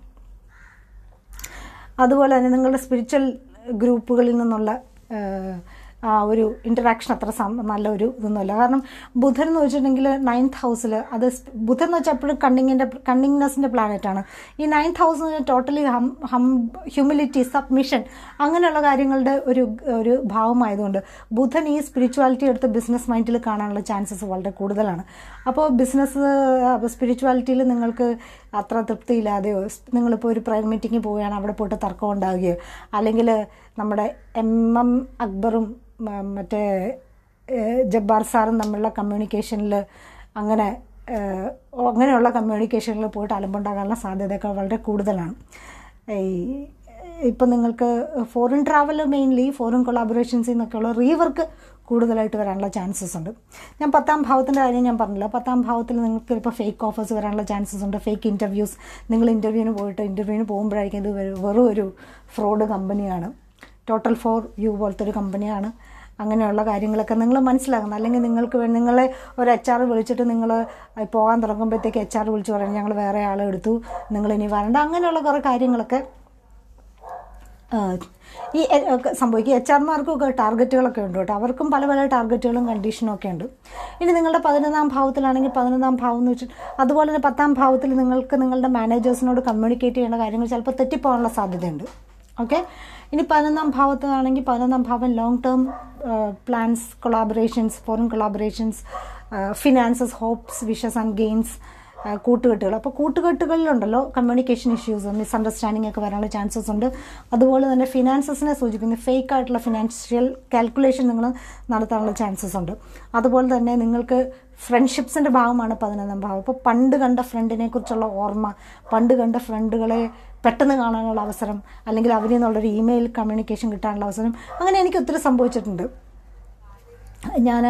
Speaker 1: അതുപോലെ തന്നെ നിങ്ങളുടെ സ്പിരിച്വൽ ഗ്രൂപ്പുകളിൽ നിന്നുള്ള ഏഹ്, ആ ഒരു ഇൻറ്ററാക്ഷൻ അത്ര സം നല്ല ഒരു ഇതൊന്നുമല്ല കാരണം ബുധൻ എന്ന് വെച്ചിട്ടുണ്ടെങ്കിൽ നയൻത് ഹൗസിൽ അത് സ്- ബുധൻ എന്ന് വെച്ചാൽ എപ്പോഴും കണ്ണിങ്ങിൻ്റെ കണ്ണിങ്നെസ്സിൻ്റെ പ്ലാനറ്റാണ് ഈ നയൻത് ഹൗസ് എന്ന് വെച്ചാൽ totally hmm hmm humility submission അങ്ങനെയുള്ള കാര്യങ്ങളുടെ ഒരു ഒരു ഭാവമായതുകൊണ്ട് ബുധൻ ഈ സ്പിരിച്വാലിറ്റി എടുത്ത് ബിസിനസ് മൈൻഡിൽ കാണാനുള്ള ചാൻസസ് വളരെ കൂടുതലാണ് അപ്പോൾ ബിസിനസ് സ്പിരിച്വാലിറ്റിയിൽ നിങ്ങൾക്ക് അത്ര തൃപ്തിയില്ലാതെയോ സ് നിങ്ങളിപ്പോൾ ഒരു പ്രയർ മീറ്റിങ്ങിൽ പോവുകയാണ് അവിടെ പോയിട്ട് തർക്കം ഉണ്ടാകുകയോ അല്ലെങ്കിൽ നമ്മുടെ എം എം അക്ബറും മ- മറ്റേ ഏഹ്, ജബ്ബാർ സാറും തമ്മിലുള്ള കമ്മ്യൂണിക്കേഷനിൽ അങ്ങനെ ഏഹ്, അങ്ങനെയുള്ള കമ്മ്യൂണിക്കേഷനിൽ പോയിട്ട് അലമ്പുണ്ടാകാനുള്ള സാധ്യതയൊക്കെ വളരെ കൂടുതലാണ് ഈ ഇപ്പം നിങ്ങൾക്ക് ഫോറിൻ ട്രാവൽ മെയിൻലി ഫോറിൻ കൊളാബറേഷൻസിൽ നിന്നൊക്കെയുള്ള റീവർക്ക് കൂടുതലായിട്ട് വരാനുള്ള ചാൻസസ് ഉണ്ട് ഞാൻ പത്താം ഭാവത്തിൻ്റെ കാര്യം ഞാൻ പറഞ്ഞില്ല പത്താം ഭാവത്തിൽ നിങ്ങൾക്ക് ഇപ്പോൾ ഫേക്ക് ഓഫേഴ്സ് വരാനുള്ള ചാൻസസ് ഉണ്ട് ഫേക്ക് ഇൻ്റർവ്യൂസ് നിങ്ങൾ ഇൻ്റർവ്യൂവിന് പോയിട്ട് ഇൻ്റർവ്യൂവിന് പോകുമ്പോഴായിരിക്കും ഇത് വെറു- വെറും ഒരു ഫ്രോഡ് കമ്പനിയാണ് ടോട്ടൽ ഫോർ യു പോലത്തെ ഒരു കമ്പനിയാണ് അങ്ങനെയുള്ള കാര്യങ്ങളൊക്കെ നിങ്ങൾ മനസ്സിലാക്കണം അല്ലെങ്കിൽ നിങ്ങൾക്ക് വേ- നിങ്ങളെ ഒരു എച്ച് ആർ വിളിച്ചിട്ട് നിങ്ങൾ പോകാൻ തുടങ്ങുമ്പോഴത്തേക്ക് എച്ച് ആർ വിളിച്ച് പറയും ഞങ്ങൾ വേറെ ആളെ എടുത്തു നിങ്ങൾ ഇനി വരണ്ട അങ്ങനെയുള്ള കുറേ കാര്യങ്ങളൊക്കെ ആ, ഈ എ- ഒക്കെ സംഭവിക്കും എച്ച് ആർമാർക്കൊക്കെ ടാർഗറ്റുകളൊക്കെ ഉണ്ട് കേട്ടോ അവർക്കും പല പല ടാർഗറ്റുകളും കണ്ടീഷനും ഒക്കെ ഉണ്ട് ഇനി നിങ്ങളുടെ പതിനൊന്നാം ഭാവത്തിലാണെങ്കിൽ പതിനൊന്നാം ഭാവം എന്ന് വെച്ചിട്ട് അതുപോലെ തന്നെ പത്താം ഭാവത്തിൽ നിങ്ങൾക്ക് നിങ്ങളുടെ മാനേജേഴ്സിനോട് കമ്മ്യൂണിക്കേറ്റ് ചെയ്യേണ്ട കാര്യങ്ങൾ ചിലപ്പോൾ തെറ്റിപ്പോകാനുള്ള സാധ്യതയുണ്ട് ഓക്കെ ഇനി പതിനൊന്നാം ഭാവത്തിലാണെങ്കിൽ പതിനൊന്നാം ഭാവം long term plans collaborations foreign collaborations finances hopes wishes and gains കൂട്ടുകെട്ടുകൾ അപ്പോൾ കൂട്ടുകെട്ടുകളിലുണ്ടല്ലോ കമ്മ്യൂണിക്കേഷൻ ഇഷ്യൂസ് മിസ്അണ്ടർസ്റ്റാൻഡിംഗ് ഒക്കെ വരാനുള്ള ചാൻസസ് ഉണ്ട് അതുപോലെ തന്നെ ഫിനാൻസസിനെ സൂചിപ്പിക്കുന്ന ഫേക്ക് ആയിട്ടുള്ള ഫിനാൻഷ്യൽ കാൽക്കുലേഷൻ നിങ്ങൾ നടത്താനുള്ള ചാൻസസ് ഉണ്ട് അതുപോലെ തന്നെ നിങ്ങൾക്ക് ഫ്രണ്ട്ഷിപ്സിൻ്റെ ഭാഗമാണ് പതിനൊന്നാം ഭാവം അപ്പോൾ പണ്ട് കണ്ട ഫ്രണ്ടിനെ കുറിച്ചുള്ള ഓർമ്മ പണ്ട് കണ്ട ഫ്രണ്ടുകളെ പെട്ടെന്ന് കാണാനുള്ള അവസരം അല്ലെങ്കിൽ അവരിൽ നിന്നുള്ളൊരു ഇമെയിൽ കമ്മ്യൂണിക്കേഷൻ കിട്ടാനുള്ള അവസരം അങ്ങനെ എനിക്ക് ഒത്തിരി സംഭവിച്ചിട്ടുണ്ട് ഞാൻ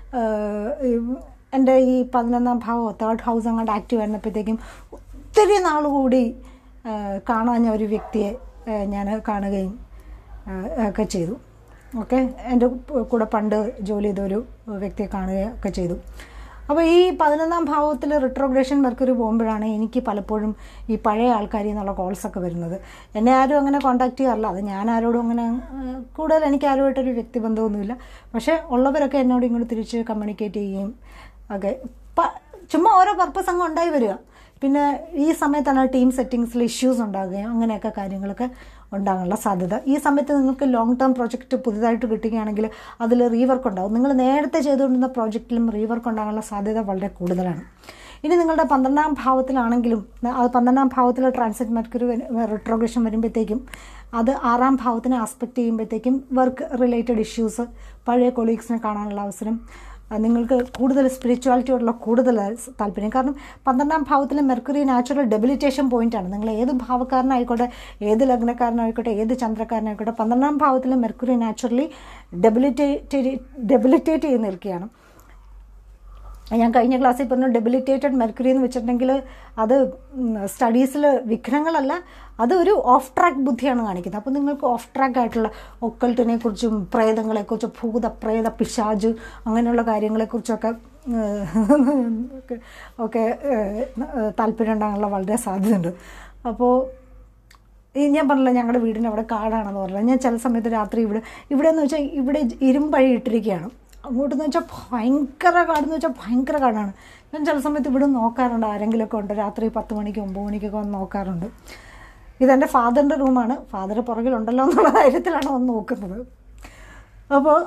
Speaker 1: എൻ്റെ ഈ പതിനൊന്നാം ഭാവമോ തേർഡ് ഹൗസ് അങ്ങോട്ട് ആക്റ്റീവ് ആയിരുന്നപ്പോഴത്തേക്കും ഒത്തിരി നാൾ കൂടി ആ, കാണാഞ്ഞ ഒരു വ്യക്തിയെ ഞാൻ കാണുകയും ആ, ഒക്കെ ചെയ്തു ഓക്കെ എൻ്റെ കൂടെ പണ്ട് ജോലി ചെയ്ത ഒരു വ്യക്തിയെ കാണുകയൊക്കെ ചെയ്തു അപ്പോൾ ഈ പതിനൊന്നാം ഭാവത്തിൽ റിട്രോഗ്രേഷൻ മെർക്കുറി പോകുമ്പോഴാണ് എനിക്ക് പലപ്പോഴും ഈ പഴയ ആൾക്കാരിൽ നിന്നുള്ള കോൾസൊക്കെ വരുന്നത് എന്നെ ആരും അങ്ങനെ കോൺടാക്ട് ചെയ്യാറില്ല അത് ഞാൻ ആരോടും അങ്ങനെ ആ, കൂടുതൽ എനിക്ക് ആരുമായിട്ടൊരു വ്യക്തിബന്ധമൊന്നുമില്ല പക്ഷേ ഉള്ളവരൊക്കെ എന്നോട് ഇങ്ങോട്ട് തിരിച്ച് കമ്മ്യൂണിക്കേറ്റ് ചെയ്യുകയും ഒക്കെ പ- ചുമ്മാ ഓരോ പർപ്പസ് അങ്ങ് ഉണ്ടായി വരിക പിന്നെ ഈ സമയത്താണ് ടീം സെറ്റിങ്സിൽ ഇഷ്യൂസ് ഉണ്ടാകുകയും അങ്ങനെയൊക്കെ കാര്യങ്ങളൊക്കെ ഉണ്ടാകാനുള്ള സാധ്യത ഈ സമയത്ത് നിങ്ങൾക്ക് ലോങ് ടേം പ്രോജക്റ്റ് പുതുതായിട്ട് കിട്ടുകയാണെങ്കിൽ അതിൽ റീവർക്ക് ഉണ്ടാകും നിങ്ങൾ നേരത്തെ ചെയ്തുകൊണ്ടിരുന്ന പ്രോജക്റ്റിലും റീവർക്ക് ഉണ്ടാകാനുള്ള സാധ്യത വളരെ കൂടുതലാണ് ഇനി നിങ്ങളുടെ പന്ത്രണ്ടാം ഭാവത്തിലാണെങ്കിലും അത് പന്ത്രണ്ടാം ഭാവത്തിൽ ട്രാൻസിറ്റ് മെർക്കുറി റിട്രോഗ്രേഷൻ വരുമ്പോഴത്തേക്കും അത് ആറാം ഭാവത്തിനെ ആസ്പെക്റ്റ് ചെയ്യുമ്പോഴത്തേക്കും വർക്ക് റിലേറ്റഡ് ഇഷ്യൂസ് പഴയ കൊളീഗ്സിനെ കാണാനുള്ള അവസരം അത് നിങ്ങൾക്ക് കൂടുതൽ സ്പിരിച്വാലിറ്റിയോടുള്ള കൂടുതൽ താല്പര്യം കാരണം പന്ത്രണ്ടാം ഭാവത്തിലെ മെർക്കുറി നാച്ചുറൽ ഡെബിലിറ്റേഷൻ പോയിന്റാണ് നിങ്ങൾ ഏത് ഭാവക്കാരനായിക്കോട്ടെ ഏത് ലഗ്നക്കാരനായിക്കോട്ടെ ഏത് ചന്ദ്രക്കാരനായിക്കോട്ടെ പന്ത്രണ്ടാം ഭാവത്തിലെ മെർക്കുറി നാച്ചുറലി ഡെബിലിറ്റേറ്റ് ഡെബിലിറ്റേറ്റ് ചെയ്ത് നിൽക്കുകയാണ് ഞാൻ കഴിഞ്ഞ ക്ലാസ്സിൽ പറഞ്ഞു ഡെബിലിറ്റേറ്റഡ് മെർക്കുറി എന്ന് വെച്ചിട്ടുണ്ടെങ്കിൽ അത് സ്റ്റഡീസിൽ വിഘ്നങ്ങളല്ല അത് ഒരു ഓഫ് ട്രാക്ക് ബുദ്ധിയാണ് കാണിക്കുന്നത് അപ്പോൾ നിങ്ങൾക്ക് ഓഫ് ട്രാക്ക് ആയിട്ടുള്ള ഒക്കൾട്ടിനെ കുറിച്ചും പ്രേതങ്ങളെക്കുറിച്ചും ഭൂത പ്രേത പിശാജ് അങ്ങനെയുള്ള കാര്യങ്ങളെക്കുറിച്ചൊക്കെ ഏഹ്, ഒക്കെ- ഒക്കെ ഏഹ്, താല്പര്യം ഉണ്ടാകാനുള്ള വളരെ സാധ്യതയുണ്ട് അപ്പോൾ ഈ ഞാൻ പറഞ്ഞില്ല ഞങ്ങളുടെ വീടിൻ്റെ അവിടെ കാടാണെന്ന് പറഞ്ഞില്ല ഞാൻ ചില സമയത്ത് രാത്രി ഇവിടെ ഇവിടെ എന്ന് വെച്ചാൽ ഇവിടെ ഇരുമ്പഴി ഇട്ടിരിക്കുകയാണ് അങ്ങോട്ടെന്ന് വെച്ചാൽ ഭയങ്കര കാടെന്ന് വെച്ചാൽ ഭയങ്കര കാടാണ് ഞാൻ ചില സമയത്ത് ഇവിടെ നോക്കാറുണ്ട് ആരെങ്കിലുമൊക്കെ ഉണ്ട് രാത്രി പത്ത് മണിക്ക് ഒമ്പത് മണിക്കൊക്കെ വന്ന് നോക്കാറുണ്ട് ഇതെൻ്റെ ഫാദറിൻ്റെ റൂമാണ് ഫാദർ പുറകിലുണ്ടല്ലോ എന്നുള്ള ധൈര്യത്തിലാണ് വന്ന് നോക്കുന്നത് അപ്പോൾ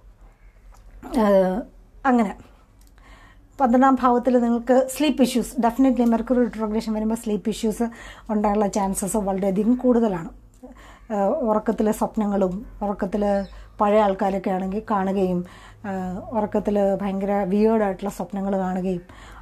Speaker 1: അങ്ങനെ പന്ത്രണ്ടാം ഭാവത്തിൽ നിങ്ങൾക്ക് sleep issues definitely Mercury retrogression വരുമ്പോൾ സ്ലീപ്പ് ഇഷ്യൂസ് ഉണ്ടാകാനുള്ള ചാൻസസ് വളരെയധികം കൂടുതലാണ് ഉറക്കത്തിൽ സ്വപ്നങ്ങളും ഉറക്കത്തിൽ പഴയ ആൾക്കാരൊക്കെ ആണെങ്കിൽ കാണുകയും ഉറക്കത്തിൽ ഭയങ്കര വിയേർഡായിട്ടുള്ള സ്വപ്നങ്ങൾ കാണുകയും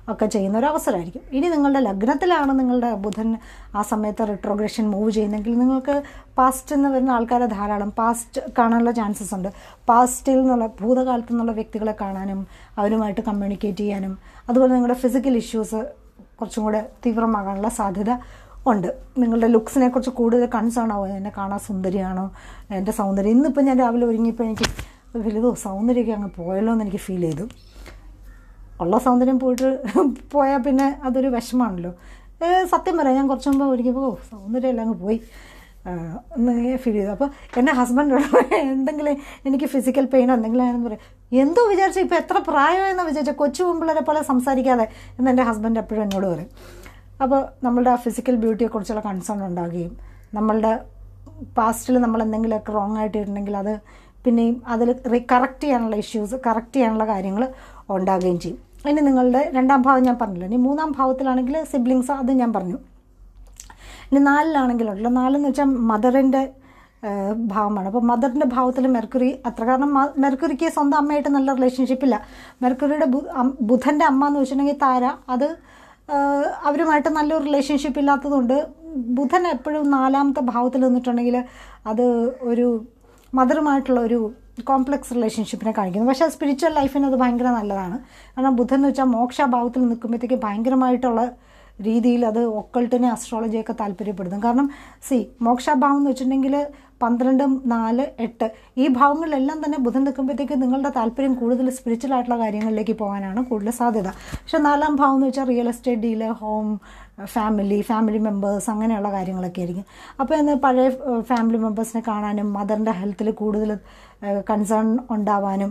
Speaker 1: ഒക്കെ ചെയ്യുന്ന ഒരു അവസരമായിരിക്കും ഇനി നിങ്ങളുടെ ലഗ്നത്തിലാണ് നിങ്ങളുടെ ബുധൻ ആ സമയത്ത് റിട്രോഗ്രഷൻ മൂവ് ചെയ്യുന്നെങ്കിൽ നിങ്ങൾക്ക് പാസ്റ്റ് എന്ന് വരുന്ന ആൾക്കാരെ ധാരാളം പാസ്റ്റ് കാണാനുള്ള ചാൻസസ് ഉണ്ട് പാസ്റ്റിൽ നിന്നുള്ള ഭൂതകാലത്തു നിന്നുള്ള വ്യക്തികളെ കാണാനും അവരുമായിട്ട് കമ്മ്യൂണിക്കേറ്റ് ചെയ്യാനും അതുപോലെ നിങ്ങളുടെ ഫിസിക്കൽ ഇഷ്യൂസ് കുറച്ചും കൂടെ തീവ്രമാകാനുള്ള സാധ്യത ഉണ്ട് നിങ്ങളുടെ ലുക്സിനെ കുറിച്ച് കൂടുതൽ കൺസേൺ ആവും എന്നെ കാണാൻ സുന്ദരിയാണോ എൻ്റെ സൗന്ദര്യം ഇന്നിപ്പോൾ ഞാൻ രാവിലെ ഒരുങ്ങിയപ്പോൾ എനിക്ക് വലുതോ സൗന്ദര്യമൊക്കെ അങ്ങ് പോയല്ലോ എന്ന് എനിക്ക് ഫീൽ ചെയ്തു ഉള്ള സൗന്ദര്യം പോയിട്ട് പോയാൽ പിന്നെ അതൊരു വിഷമമാണല്ലോ ഏ, സത്യം പറയാം ഞാൻ കുറച്ച് മുമ്പ് ഒരുങ്ങിയപ്പോൾ ഓ സൗന്ദര്യം എല്ലാം അങ്ങ് പോയി ആ, എന്ന് ഫീൽ ചെയ്തു അപ്പോൾ എൻ്റെ ഹസ്ബൻഡോട് എന്തെങ്കിലും എനിക്ക് ഫിസിക്കൽ പെയിനോ എന്തെങ്കിലും ആണെന്ന് പറയും എന്തോ വിചാരിച്ചു ഇപ്പോൾ എത്ര പ്രായമായെന്ന് വിചാരിച്ച കൊച്ചു മുമ്പിള്ളരെ പോലെ സംസാരിക്കാതെ എന്ന് എൻ്റെ ഹസ്ബൻഡ് എപ്പോഴും എന്നോട് പറയും അപ്പോൾ നമ്മളുടെ ആ ഫിസിക്കൽ ബ്യൂട്ടിയെക്കുറിച്ചുള്ള കൺസേൺ ഉണ്ടാകുകയും നമ്മളുടെ പാസ്റ്റിൽ നമ്മൾ എന്തെങ്കിലുമൊക്കെ റോങ് ആയിട്ട് ഇട്ടുണ്ടെങ്കിൽ അത് പിന്നെയും അതിൽ കറക്റ്റ് ചെയ്യാനുള്ള ഇഷ്യൂസ് കറക്റ്റ് ചെയ്യാനുള്ള കാര്യങ്ങൾ ഉണ്ടാകുകയും ചെയ്യും ഇനി നിങ്ങളുടെ രണ്ടാം ഭാവം ഞാൻ പറഞ്ഞില്ല ഇനി മൂന്നാം ഭാവത്തിലാണെങ്കിൽ സിബ്ലിങ്സ് അത് ഞാൻ പറഞ്ഞു ഇനി നാലിലാണെങ്കിലുണ്ടല്ലോ നാലെന്ന് വെച്ചാൽ മദറിൻ്റെ ഭാവമാണ് അപ്പോൾ മദറിൻ്റെ ഭാവത്തിൽ മെർക്കുറി അത്ര കാരണം മ- മെർക്കുറിക്ക് സ്വന്തം അമ്മയായിട്ട് നല്ല റിലേഷൻഷിപ്പ് ഇല്ല മെർക്കുറിയുടെ ബു- അം- ബുധൻ്റെ അമ്മ എന്ന് വെച്ചിട്ടുണ്ടെങ്കിൽ താര അത് ഏഹ്, അവരുമായിട്ട് നല്ലൊരു റിലേഷൻഷിപ്പ് ഇല്ലാത്തതുകൊണ്ട് ബുധൻ എപ്പോഴും നാലാമത്തെ ഭാവത്തിൽ നിന്നിട്ടുണ്ടെങ്കിൽ അത് ഒരു മദറുമായിട്ടുള്ള ഒരു കോംപ്ലക്സ് റിലേഷൻഷിപ്പിനെ കാണിക്കുന്നു പക്ഷേ സ്പിരിച്വൽ ലൈഫിന് അത് ഭയങ്കര നല്ലതാണ് കാരണം ബുധൻ എന്ന് വെച്ചാൽ മോക്ഷഭാവത്തിൽ നിൽക്കുമ്പോഴത്തേക്ക് ഭയങ്കരമായിട്ടുള്ള രീതിയിൽ അത് ഒക്കൾട്ടിനെ അസ്ട്രോളജിയൊക്കെ താല്പര്യപ്പെടുന്നു കാരണം സി മോക്ഷാഭാവം എന്ന് വെച്ചിട്ടുണ്ടെങ്കിൽ പന്ത്രണ്ട് നാല് എട്ട് ഈ ഭാവങ്ങളിലെല്ലാം തന്നെ ബുധൻ നിൽക്കുമ്പോഴത്തേക്ക് നിങ്ങളുടെ താല്പര്യം കൂടുതൽ സ്പിരിച്വൽ ആയിട്ടുള്ള കാര്യങ്ങളിലേക്ക് പോകാനാണ് കൂടുതൽ സാധ്യത പക്ഷെ നാലാം ഭാവം എന്ന് വെച്ചാൽ real estate deal home family family members അങ്ങനെയുള്ള കാര്യങ്ങളൊക്കെ ആയിരിക്കും അപ്പോൾ ഇന്ന് പഴയ ഫാമിലി മെമ്പേഴ്സിനെ കാണാനും മദറിൻ്റെ ഹെൽത്തിൽ കൂടുതൽ കൺസേൺ ഉണ്ടാവാനും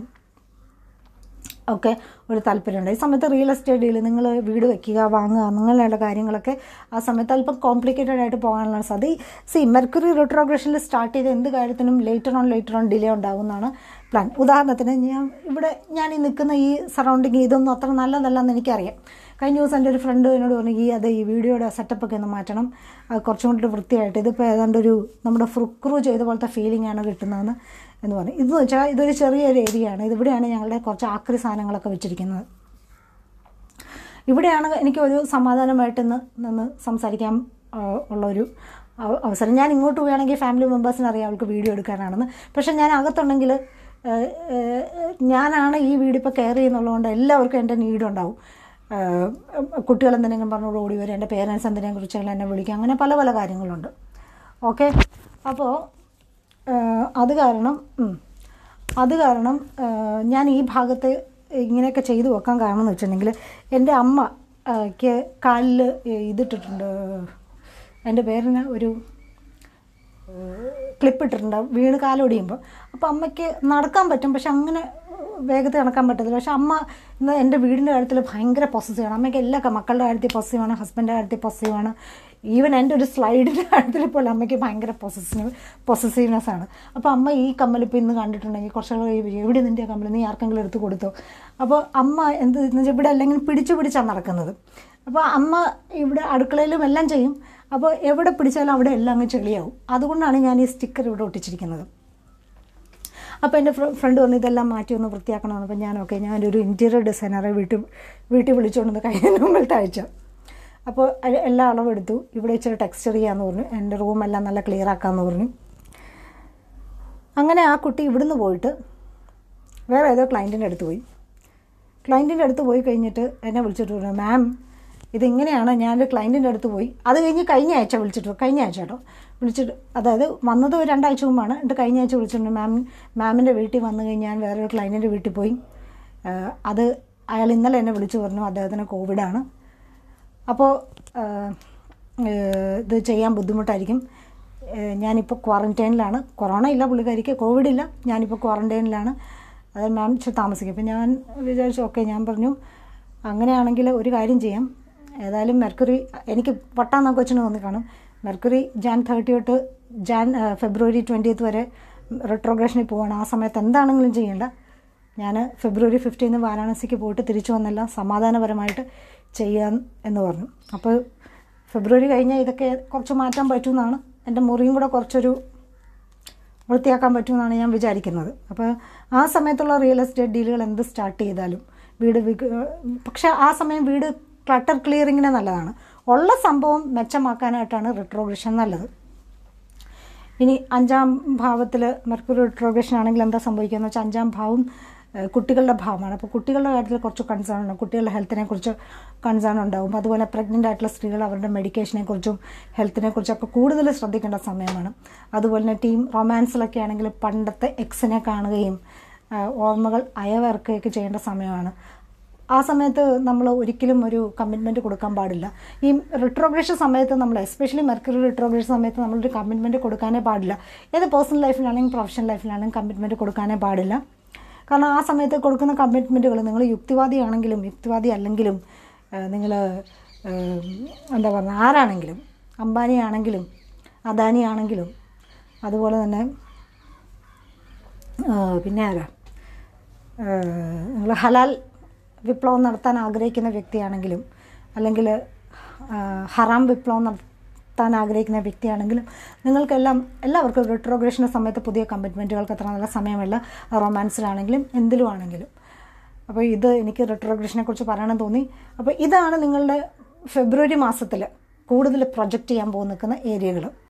Speaker 1: ഒക്കെ ഒരു താല്പര്യമുണ്ട് ഈ സമയത്ത് റിയൽ എസ്റ്റേറ്റ് ഡീൽ നിങ്ങൾ വീട് വെക്കുക വാങ്ങുക അങ്ങനെയുള്ള കാര്യങ്ങളൊക്കെ ആ സമയത്ത് അല്പം കോംപ്ലിക്കേറ്റഡ് ആയിട്ട് പോകാനുള്ള സാധ്യത സി മെർക്കുറി റിട്രോഗ്രഷനിൽ സ്റ്റാർട്ട് ചെയ്ത എന്ത് കാര്യത്തിനും later on later on delay ഉണ്ടാകുമെന്നാണ് പ്ലാൻ ഉദാഹരണത്തിന് ഞാൻ ഇവിടെ ഞാൻ ഈ നിൽക്കുന്ന ഈ സറൗണ്ടിങ് ഇതൊന്നും അത്ര നല്ലതല്ലെന്ന് എനിക്കറിയാം കഴിഞ്ഞ ദിവസം എൻ്റെ ഒരു ഫ്രണ്ട് എന്നോട് പറഞ്ഞു ഈ അത് ഈ വീഡിയോയുടെ സെറ്റപ്പൊക്കെ ഒന്ന് മാറ്റണം അത് കുറച്ചും കൂടി വൃത്തിയായിട്ട് ഇതിപ്പോൾ ഏതാണ്ട് ഒരു നമ്മുടെ ഫ്രുക്രൂ ചെയ്ത പോലത്തെ ഫീലിംഗ് ആണ് കിട്ടുന്നതെന്ന് എന്ന് പറഞ്ഞു ഇതെന്ന് വെച്ചാൽ ഇതൊരു ചെറിയൊരു ഏരിയയാണ് ഇതിവിടെയാണ് ഞങ്ങളുടെ കുറച്ച് ആക്രി സാധനങ്ങളൊക്കെ വെച്ചിരിക്കുന്നത് ഇവിടെയാണ് എനിക്ക് ഒരു സമാധാനമായിട്ട് ഇന്ന് നിന്ന് സംസാരിക്കാൻ ആ, ഉള്ളൊരു അവ- അവസരം ഞാൻ ഇങ്ങോട്ട് പോവുകയാണെങ്കിൽ ഫാമിലി മെമ്പേഴ്സിന് അറിയാം അവൾക്ക് വീഡിയോ എടുക്കാനാണെന്ന് പക്ഷെ ഞാൻ അകത്തുണ്ടെങ്കിൽ ഏഹ്, ഏഹ്, ഞാനാണ് ഈ വീട് ഇപ്പോൾ കെയർ ചെയ്യുന്നുള്ളതുകൊണ്ട് എല്ലാവർക്കും എൻ്റെ നീഡുണ്ടാവും കുട്ടികൾ എന്തെങ്കിലും പറഞ്ഞോട് ഓടി വരും എൻ്റെ പേരൻസ് എന്തിനെ കുറിച്ചെങ്കിലും എന്നെ വിളിക്കും അങ്ങനെ പല പല കാര്യങ്ങളുണ്ട് ഓക്കെ അപ്പോൾ അത് കാരണം ഉം. അത് കാരണം ഏഹ്, ഞാൻ ഈ ഭാഗത്ത് ഇങ്ങനെയൊക്കെ ചെയ്തു വെക്കാൻ കാരണം എന്ന് വെച്ചിട്ടുണ്ടെങ്കിൽ എൻ്റെ അമ്മ ഏഹ്, ക്ക് കാലിൽ ഇതിട്ടിട്ടുണ്ട് എൻ്റെ പേരിന് ഒരു ക്ലിപ്പ് ഇട്ടിട്ടുണ്ട് വീണ് കാലൊടിയുമ്പോൾ അപ്പോൾ അമ്മയ്ക്ക് നടക്കാൻ പറ്റും പക്ഷെ അങ്ങനെ വേഗത്തിൽ നടക്കാൻ പറ്റത്തില്ല പക്ഷെ അമ്മ ഇന്ന് എൻ്റെ വീടിൻ്റെ കാര്യത്തിൽ ഭയങ്കര പോസസീവാണ് അമ്മയ്ക്ക് എല്ലാ ക- മക്കളുടെ കാര്യത്തിൽ പോസസീവാണ് ഹസ്ബൻഡിൻ്റെ കാര്യത്തിൽ പോസസീവാണ് ഈവൻ എൻ്റെ ഒരു സ്ലൈഡിൻ്റെ കാര്യത്തിൽ പോലും അമ്മയ്ക്ക് ഭയങ്കര പൊസസീവ് പൊസസീവ്നെസ് ആണ് അപ്പോൾ അമ്മ ഈ കമ്മൽ ഇപ്പോൾ ഇന്ന് കണ്ടിട്ടുണ്ടെങ്കിൽ കുറച്ചുകൂടെ കഴിയുമ്പോൾ എവിടെ നിൻ്റെ ആ കമ്മൽ നീ ആർക്കെങ്കിലും എടുത്ത് കൊടുത്തോ അപ്പോൾ അമ്മ എന്ത് എന്ന് വെച്ചാൽ ഇവിടെ അല്ലെങ്കിൽ പിടിച്ചു പിടിച്ചാണ് നടക്കുന്നത് അപ്പോൾ അമ്മ ഇവിടെ അടുക്കളയിലും എല്ലാം ചെയ്യും അപ്പോൾ എവിടെ പിടിച്ചാലും അവിടെ എല്ലാം അങ്ങ് ചെളിയാവും അതുകൊണ്ടാണ് ഞാൻ ഈ സ്റ്റിക്കർ ഇവിടെ ഒട്ടിച്ചിരിക്കുന്നത് അപ്പോൾ എൻ്റെ ഫ്രണ്ട് പറഞ്ഞു ഇതെല്ലാം മാറ്റി ഒന്ന് വൃത്തിയാക്കണമെന്ന് അപ്പോൾ ഞാൻ ഓക്കെ ഞാനൊരു ഇൻറ്റീരിയർ ഡിസൈനറെ വീട്ടിൽ വീട്ടിൽ വിളിച്ചുകൊണ്ട് വന്ന് കഴിഞ്ഞ മുമ്പിലത്തെ ആഴ്ച അപ്പോൾ അ- എല്ലാ അളവെടുത്തു ഇവിടെ ഇച്ചിരി ടെക്സ്ചർ ചെയ്യാമെന്ന് പറഞ്ഞു എൻ്റെ റൂമെല്ലാം നല്ല ക്ലിയർ ആക്കാമെന്ന് പറഞ്ഞു അങ്ങനെ ആ കുട്ടി ഇവിടുന്ന് പോയിട്ട് വേറെ ഏതോ ക്ലയൻറ്റിൻ്റെ അടുത്ത് പോയി ക്ലയൻറ്റിൻ്റെ അടുത്ത് പോയി കഴിഞ്ഞിട്ട് എന്നെ വിളിച്ചിട്ട് പറഞ്ഞു മാം ഇതിങ്ങനെയാണ് ഞാനൊരു ക്ലയൻറ്റിൻ്റെ അടുത്ത് പോയി അത് കഴിഞ്ഞ് കഴിഞ്ഞ ആഴ്ച വിളിച്ചിട്ട് കഴിഞ്ഞ ആഴ്ച കേട്ടോ വിളിച്ചിട്ട് അതായത് വന്നത് ഒരു രണ്ടാഴ്ച മുമ്പാണ് എന്നിട്ട് കഴിഞ്ഞ ആഴ്ച വിളിച്ചിട്ടുണ്ട് മാം മാമിൻ്റെ വീട്ടിൽ വന്നു കഴിഞ്ഞ് ഞാൻ വേറൊരു ക്ലയൻറ്റിൻ്റെ വീട്ടിൽ പോയി ആ, അത് അയാൾ ഇന്നലെ എന്നെ വിളിച്ചു പറഞ്ഞു അദ്ദേഹത്തിന് കോവിഡാണ് അപ്പോൾ ആ, ഏഹ്, ഇത് ചെയ്യാൻ ബുദ്ധിമുട്ടായിരിക്കും ഏഹ്, ഞാനിപ്പോൾ ക്വാറൻറ്റൈനിലാണ് കൊറോണ ഇല്ല പുള്ളിക്കാരിക്ക് കോവിഡ് ഇല്ല ഞാനിപ്പോൾ ക്വാറൻറ്റൈനിലാണ് അത് മാം ഇച്ചിരി താമസിക്കും അപ്പം ഞാൻ വിചാരിച്ചു ഓക്കെ ഞാൻ പറഞ്ഞു അങ്ങനെയാണെങ്കിൽ ഒരു കാര്യം ചെയ്യാം ഏതായാലും മെർക്കുറി എനിക്ക് വട്ടാന്നാ കൊച്ചിന് തോന്നി കാണും മെർക്കുറി ജാൻ തേർട്ടി തൊട്ട് ജാൻ ആ, ഫെബ്രുവരി ട്വൻറ്റിയത്ത് വരെ റെട്രോഗ്രേഷനിൽ പോവാണ് ആ സമയത്ത് എന്താണെങ്കിലും ചെയ്യേണ്ട ഞാൻ ഫെബ്രുവരി ഫിഫ്റ്റീന് വാരാണസിക്ക് പോയിട്ട് തിരിച്ചു വന്നെല്ലാം സമാധാനപരമായിട്ട് ചെയ്യാൻ എന്ന് പറഞ്ഞു അപ്പോൾ ഫെബ്രുവരി കഴിഞ്ഞാൽ ഇതൊക്കെ കുറച്ച് മാറ്റാൻ പറ്റുമെന്നാണ് എൻ്റെ മുറിയും കൂടെ കുറച്ചൊരു വൃത്തിയാക്കാൻ പറ്റുമെന്നാണ് ഞാൻ വിചാരിക്കുന്നത് അപ്പോൾ ആ സമയത്തുള്ള റിയൽ എസ്റ്റേറ്റ് ഡീലുകൾ എന്ത് സ്റ്റാർട്ട് ചെയ്താലും വീട് വിൽക്ക പക്ഷേ ആ സമയം വീട് ക്ലട്ടർ ക്ലിയറിങ്ങിന് നല്ലതാണ് ഉള്ള സംഭവം മെച്ചമാക്കാനായിട്ടാണ് റിട്രോഗ്രഷൻ നല്ലത് ഇനി അഞ്ചാം ഭാവത്തിൽ മെർക്കുറി റിട്രോഗ്രഷൻ ആണെങ്കിൽ എന്താ സംഭവിക്കുക എന്ന് വെച്ചാൽ അഞ്ചാം ഭാവം ഏഹ്, കുട്ടികളുടെ ഭാവമാണ് അപ്പോൾ കുട്ടികളുടെ കാര്യത്തിൽ കുറച്ച് കൺസേൺ ഉണ്ടാകും കുട്ടികളുടെ ഹെൽത്തിനെ കുറിച്ച് കൺസേൺ ഉണ്ടാകും അതുപോലെ പ്രഗ്നൻ്റ് ആയിട്ടുള്ള സ്ത്രീകൾ അവരുടെ മെഡിക്കേഷനെ കുറിച്ചും ഹെൽത്തിനെ കുറിച്ചൊക്കെ കൂടുതൽ ശ്രദ്ധിക്കേണ്ട സമയമാണ് അതുപോലെ തന്നെ ടീം റൊമാൻസിലൊക്കെ ആണെങ്കിൽ പണ്ടത്തെ എക്സിനെ കാണുകയും ഏഹ്, ഓർമ്മകൾ അയവിറക്കുകയൊക്കെ ചെയ്യേണ്ട സമയമാണ് ആ സമയത്ത് നമ്മൾ ഒരിക്കലും ഒരു കമ്മിറ്റ്മെൻറ്റ് കൊടുക്കാൻ പാടില്ല ഈ റിട്രോഗ്രേഷൻ സമയത്ത് നമ്മൾ എസ്പെഷ്യലി മെർക്കുറി റിട്രോഗ്രേഷൻ സമയത്ത് നമ്മളൊരു കമ്മിറ്റ്മെൻറ്റ് കൊടുക്കാനേ പാടില്ല ഏത് പേഴ്സണൽ ലൈഫിലാണെങ്കിലും പ്രൊഫഷണൽ ലൈഫിലാണെങ്കിലും കമ്മിറ്റ്മെൻറ്റ് കൊടുക്കാനേ പാടില്ല കാരണം ആ സമയത്ത് കൊടുക്കുന്ന കമ്മിറ്റ്മെൻറ്റുകൾ നിങ്ങൾ യുക്തിവാദിയാണെങ്കിലും യുക്തിവാദി അല്ലെങ്കിലും നിങ്ങൾ എന്താ പറയുക ആരാണെങ്കിലും അംബാനി ആണെങ്കിലും അദാനി ആണെങ്കിലും അതുപോലെ തന്നെ ആ, പിന്നെ ആരാ നിങ്ങൾ ഹലാൽ വിപ്ലവം നടത്താൻ ആഗ്രഹിക്കുന്ന വ്യക്തിയാണെങ്കിലും അല്ലെങ്കിൽ ആ, ഹറാം വിപ്ലവം നടത്താൻ ആഗ്രഹിക്കുന്ന വ്യക്തിയാണെങ്കിലും നിങ്ങൾക്കെല്ലാം എല്ലാവർക്കും റിട്രോഗ്രേഷൻ്റെ സമയത്ത് പുതിയ കമ്മിറ്റ്മെൻറ്റുകൾക്ക് അത്ര നല്ല സമയമല്ല റൊമാൻസിലാണെങ്കിലും എന്തിലും ആണെങ്കിലും അപ്പോൾ ഇത് എനിക്ക് റിട്രോഗ്രേഷനെ കുറിച്ച് പറയണം തോന്നി അപ്പോൾ ഇതാണ് നിങ്ങളുടെ ഫെബ്രുവരി മാസത്തിൽ കൂടുതൽ പ്രൊജക്റ്റ് ചെയ്യാൻ പോകുന്ന നിൽക്കുന്ന ഏരിയകൾ